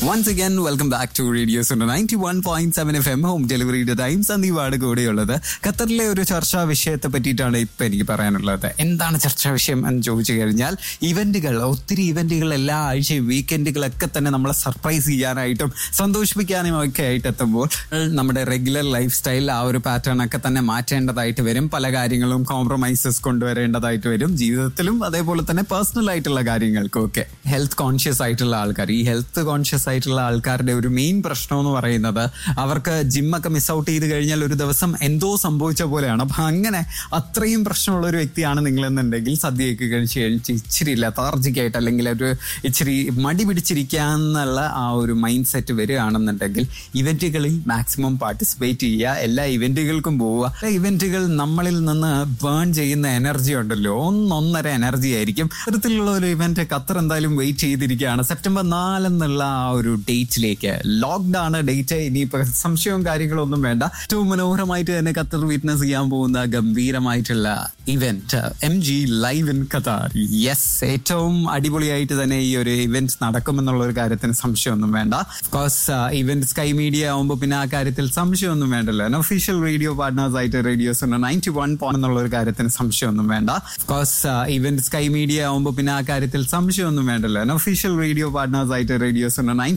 once again welcome back to radio ninety one point seven F M home ഡെലിവറിയുടെ time സന്ദീപാണ് കൂടെയുള്ളത് ഖത്തറിലെ ഒരു ചർച്ചാ വിഷയത്തെ പറ്റിയിട്ടാണ് ഇപ്പൊ എനിക്ക് പറയാനുള്ളത് എന്താണ് ചർച്ചാ വിഷയം എന്ന് ചോദിച്ചു കഴിഞ്ഞാൽ ഇവന്റുകൾ ഒത്തിരി ഇവന്റുകൾ എല്ലാ ആഴ്ചയും വീക്കെൻഡുകളൊക്കെ തന്നെ നമ്മളെ സർപ്രൈസ് ചെയ്യാനായിട്ടും സന്തോഷിപ്പിക്കാനും ഒക്കെ ആയിട്ട് എത്തുമ്പോൾ നമ്മുടെ റെഗുലർ ലൈഫ് സ്റ്റൈൽ ആ ഒരു പാറ്റേൺ ഒക്കെ തന്നെ മാറ്റേണ്ടതായിട്ട് വരും പല കാര്യങ്ങളും കോംപ്രമൈസസ് കൊണ്ടുവരേണ്ടതായിട്ട് വരും ജീവിതത്തിലും അതേപോലെ തന്നെ പേഴ്സണൽ ആയിട്ടുള്ള കാര്യങ്ങൾക്കും ഒക്കെ ഹെൽത്ത് കോൺഷ്യസ് ആയിട്ടുള്ള ആൾക്കാർ ഈ ഹെൽത്ത് കോൺഷ്യസ് ആയിട്ടുള്ള ആൾക്കാരുടെ ഒരു മെയിൻ പ്രശ്നം എന്ന് പറയുന്നത് അവർക്ക് ജിമ്മൊക്കെ മിസ് ഔട്ട് ചെയ്ത് കഴിഞ്ഞാൽ ഒരു ദിവസം എന്തോ സംഭവിച്ച പോലെയാണ് അപ്പൊ അങ്ങനെ അത്രയും പ്രശ്നമുള്ള ഒരു വ്യക്തിയാണ് നിങ്ങളെന്നുണ്ടെങ്കിൽ സദ്യയൊക്കെ കഴിച്ച് കഴിച്ച് ഇച്ചിരി ലതാർജിക് ആയിട്ട് അല്ലെങ്കിൽ ഒരു ഇച്ചിരി മടി പിടിച്ചിരിക്കാന്നുള്ള ആ ഒരു മൈൻഡ് സെറ്റ് വരികയാണെന്നുണ്ടെങ്കിൽ ഇവന്റുകളിൽ മാക്സിമം പാർട്ടിസിപ്പേറ്റ് ചെയ്യുക എല്ലാ ഇവന്റുകൾക്കും പോവുക ഇവന്റുകൾ നമ്മളിൽ നിന്ന് ബേൺ ചെയ്യുന്ന എനർജി ഉണ്ടല്ലോ ഒന്നൊന്നര എനർജി ആയിരിക്കും അത്തരത്തിലുള്ള ഒരു ഇവന്റ് ഖത്തർ എന്തായാലും വെയിറ്റ് ചെയ്തിരിക്കുകയാണ് സെപ്റ്റംബർ നാലെന്നുള്ള ആ ഒരു ഡേറ്റിലേക്ക് ലോക്ക്ഡ് ആണ് ഡേറ്റ് ഇനിയിപ്പോ സംശയവും കാര്യങ്ങളൊന്നും വേണ്ട ഏറ്റവും മനോഹരമായിട്ട് തന്നെ ഖത്തർ വിറ്റ്നസ് ചെയ്യാൻ പോകുന്ന ഗംഭീരമായിട്ടുള്ള event M G live in Qatar yes ഏറ്റവും അടിപൊളിയായിട്ട് തന്നെ ഈ ഒരു ഇവന്റ് നടക്കുമെന്നുള്ള ഒരു കാര്യത്തിന് സംശയമൊന്നും വേണ്ട കോഴ്സ് ഇവന്റ് സ്കൈ മീഡിയ ആവുമ്പോൾ പിന്നെ ആ കാര്യത്തിൽ സംശയമൊന്നും വേണ്ടല്ലോ ഒഫീഷ്യൽ റേഡിയോ പാർട്ട്നേഴ്സ് ആയിട്ട് റേഡിയോസ് നയൻറ്റി വൺ പോയിന്റ് എന്നുള്ള ഒരു കാര്യത്തിന് സംശയമൊന്നും വേണ്ട കോഴ്സ് ഇവന്റ് സ്കൈ മീഡിയ ആവുമ്പോൾ പിന്നെ ആ കാര്യത്തിൽ സംശയമൊന്നും വേണ്ടല്ലോ ഒഫീഷ്യൽ റേഡിയോ പാർട്ട്നേഴ്സ് ആയിട്ട് റേഡിയോസ്